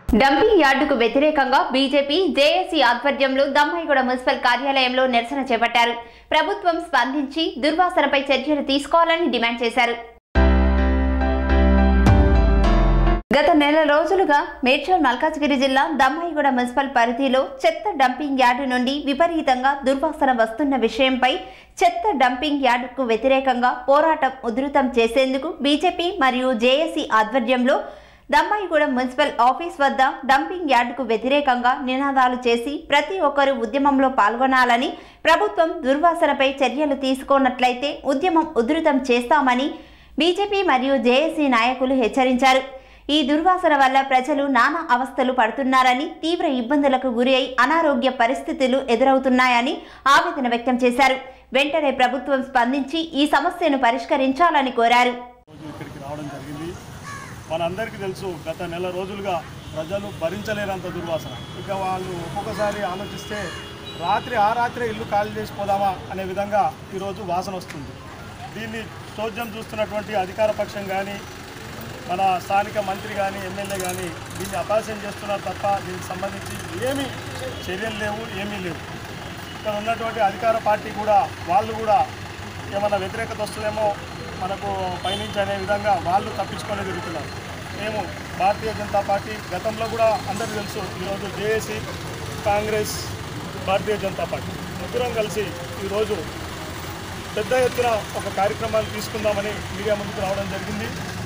Dumping యార్డుకు వ్యతిరేకంగా BJP JAC ఆధ్వర్యంలో దమ్మాయిగూడ మున్సిపల్ కార్యాలయంలో నిరసన చేపట్టారు ప్రభుత్వం స్పందించి దుర్వాసనపై చర్యలు తీసుకోవాలని డిమాండ్ చేశారు గత నెల రోజులుగా మేడ్చల్ మల్కాజ్గిరి జిల్లా దమ్మాయిగూడ మున్సిపల్ పరిధిలో చెత్త డంపింగ్ యార్డు నుండి విపరీతంగా దుర్వాసన వస్తున్న విషయంపై చెత్త డంపింగ్ యార్డుకు వ్యతిరేకంగా పోరాటం ఉధృతం చేసేందుకు బీజేపీ మరియు జేఏసీ ఆధ్వర్యంలో దమ్మాయిగూడెం మున్సిపల్ ఆఫీస్ వద్ద డంపింగ్ యార్డుకు వ్యతిరేకంగా నినాదాలు చేసి ప్రతి ఒక్కరూ ఉద్యమంలో పాల్గొనాలని ప్రభుత్వం దుర్వాసనపై చర్యలు తీసుకోనట్లయితే ఉద్యమం ఉధృతం చేస్తామని బీజేపీ మరియు జేఏసీ నాయకులు హెచ్చరించారు ఈ దుర్వాసన వల్ల ప్రజలు నానా అవస్థలు పడుతున్నారని తీవ్ర ఇబ్బందులకు గురి అయి అనారోగ్య పరిస్థితులు ఎదురవుతున్నాయని ఆవేదన వ్యక్తం చేశారు వెంటనే ప్రభుత్వం స్పందించి ఈ సమస్యను పరిష్కరించాలని కోరారు రోజు ఇక్కడికి రావడం జరిగింది మనందరికీ తెలుసు గత నెల రోజులుగా ప్రజలు భరించలేనంత దుర్వాసన ఇక వాళ్ళు ఒక్కొక్కసారి ఆలోచిస్తే రాత్రి ఆ రాత్రే ఇల్లు ఖాళీ చేసిపోదామా అనే విధంగా ఈరోజు వాసన వస్తుంది దీన్ని చోద్యం చూస్తున్నటువంటి అధికార పక్షం కానీ మన స్థానిక మంత్రి కానీ ఎమ్మెల్యే కానీ దీన్ని అపాస్యం చేస్తున్నారు తప్ప దీనికి సంబంధించి ఏమీ చర్యలు లేవు ఏమీ లేవు ఇక్కడ ఉన్నటువంటి అధికార పార్టీ కూడా వాళ్ళు కూడా ఏమైనా వ్యతిరేకత వస్తుందేమో మనకు పయనించి అనే విధంగా వాళ్ళు తప్పించుకొని తిరుగుతున్నారు మేము భారతీయ జనతా పార్టీ గతంలో కూడా అందరికీ తెలుసు ఈరోజు JAC Congress Bharatiya Janata Party ముగ్గురం కలిసి ఈరోజు పెద్ద ఎత్తున ఒక కార్యక్రమాన్ని తీసుకుందామని మీడియా ముందుకు రావడం జరిగింది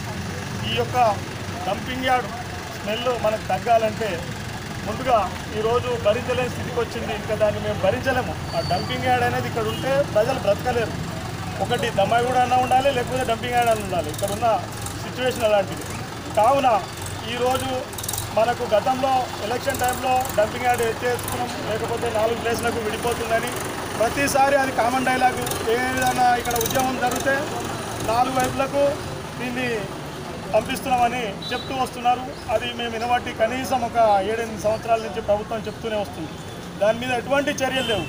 ఈ యొక్క డంపింగ్ యార్డ్ స్మెల్ మనకు తగ్గాలంటే ముందుగా ఈరోజు భరించలేని స్థితికి వచ్చింది ఇంకా దాన్ని మేము భరించలేము ఆ డంపింగ్ యార్డ్ అనేది ఇక్కడ ఉంటే ప్రజలు బ్రతకలేరు ఒకటి దమ్మాయి కూడా అన్నా ఉండాలి లేకపోతే డంపింగ్ యార్డ్ అన్న ఉండాలి ఇక్కడ ఉన్న సిచ్యువేషన్ అలాంటిది కావున ఈరోజు మనకు గతంలో ఎలక్షన్ టైంలో డంపింగ్ యార్డ్ ఎత్తేసుకున్నాం లేకపోతే నాలుగు ప్లేస్లకు విడిపోతుందని ప్రతిసారి అది కామన్ డైలాగ్ ఏ విధంగా ఇక్కడ ఉద్యమం జరిగితే నాలుగు వైపులకు దీన్ని పంపిస్తున్నామని చెప్తూ వస్తున్నారు అది మేము వినబట్టి కనీసం ఒక ఏడెనిమిది సంవత్సరాల నుంచి ప్రభుత్వం చెప్తూనే వస్తుంది దాని మీద ఎటువంటి చర్యలు లేవు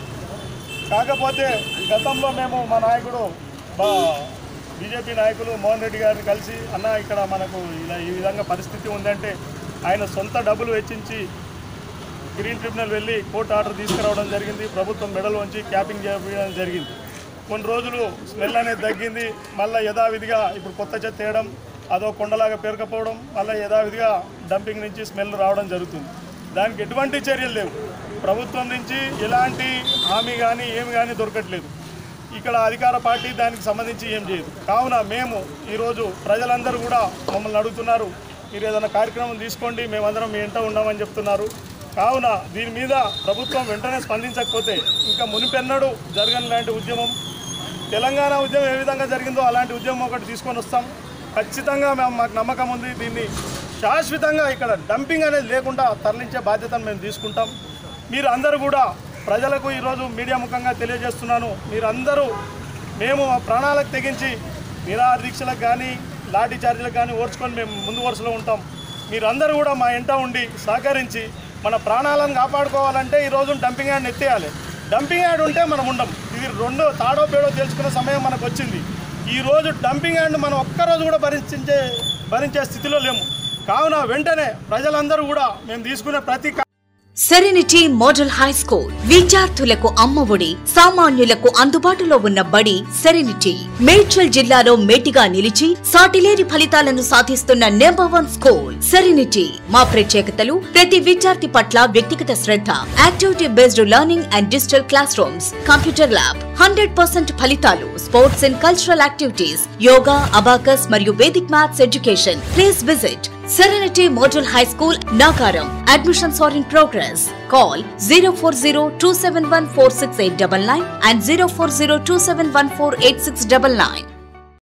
కాకపోతే గతంలో మేము మా నాయకుడు బా బీజేపీ నాయకులు మోహన్ రెడ్డి గారిని కలిసి అన్న ఇక్కడ మనకు ఇలా ఈ విధంగా పరిస్థితి ఉందంటే ఆయన సొంత డబ్బులు వెచ్చించి గ్రీన్ ట్రిబ్యునల్ వెళ్ళి కోర్టు ఆర్డర్ తీసుకురావడం జరిగింది ప్రభుత్వం మెడల్ వంచి క్యాపింగ్ చేయడం జరిగింది కొన్ని రోజులు స్మెల్ అనేది తగ్గింది మళ్ళీ యథావిధిగా ఇప్పుడు కొత్త చెత్త వేయడం అదో కొండలాగా పేరుకపోవడం మళ్ళీ యథావిధిగా డంపింగ్ నుంచి స్మెల్ రావడం జరుగుతుంది దానికి ఎటువంటి చర్యలు లేవు ప్రభుత్వం నుంచి ఎలాంటి హామీ కానీ ఏమి కానీ దొరకట్లేదు ఇక్కడ అధికార పార్టీ దానికి సంబంధించి ఏం చేయదు కావున మేము ఈరోజు ప్రజలందరూ కూడా మమ్మల్ని అడుగుతున్నారు మీరు ఏదైనా కార్యక్రమం తీసుకోండి మేమందరం మీ ఇంట ఉన్నామని చెప్తున్నారు కావున దీని మీద ప్రభుత్వం వెంటనే స్పందించకపోతే ఇంకా మునిపెన్నడు జరగని లాంటి ఉద్యమం తెలంగాణ ఉద్యమం ఏ విధంగా జరిగిందో అలాంటి ఉద్యమం ఒకటి తీసుకొని వస్తాం ఖచ్చితంగా మేము మాకు నమ్మకం ఉంది దీన్ని శాశ్వతంగా ఇక్కడ డంపింగ్ అనేది లేకుండా తరలించే బాధ్యతను మేము తీసుకుంటాం మీరు అందరూ కూడా ప్రజలకు ఈరోజు మీడియా ముఖంగా తెలియజేస్తున్నాను మీరందరూ మేము మా ప్రాణాలకు తెగించి నిరాహార దీక్షలకు కానీ లాఠీ చార్జీలకు కానీ ఓర్చుకొని మేము ముందు వరుసలో ఉంటాం మీరందరూ కూడా మా ఇంట ఉండి సహకరించి మన ప్రాణాలను కాపాడుకోవాలంటే ఈరోజు డంపింగ్ యార్డ్ని ఎత్తేయాలి డంపింగ్ యార్డ్ ఉంటే మనం ఉండం ఇది రెండు తాడో పేడో తెలుసుకునే సమయం మనకు వచ్చింది ఈ రోజు డంపింగ్ యార్డ్ మనం ఒక్కరోజు కూడా భరించే భరించే స్థితిలో లేము కావున వెంటనే ప్రజలందరూ కూడా మేము తీసుకునే ప్రతి సెరెనిటీ మోడల్ హై స్కూల్ విద్యార్థులకు అమ్మఒడి సామాన్యులకు అందుబాటులో ఉన్న బడి సెరెనిటీ మేడ్చల్ జిల్లాలో మేటిగా నిలిచి సాటిలేని ఫలితాలను సాధిస్తున్న నెంబర్ వన్ స్కూల్ సెరెనిటీ మా ప్రత్యేకతలు ప్రతి విద్యార్థి పట్ల వ్యక్తిగత శ్రద్ధ activity based learning and digital class rooms computer lab hundred percent ఫలితాలు sports and cultural activities yoga abacus మరియు Vedic maths education please visit Serenity Model High School, Nagaram. Admissions are in progress. Call 040 and 040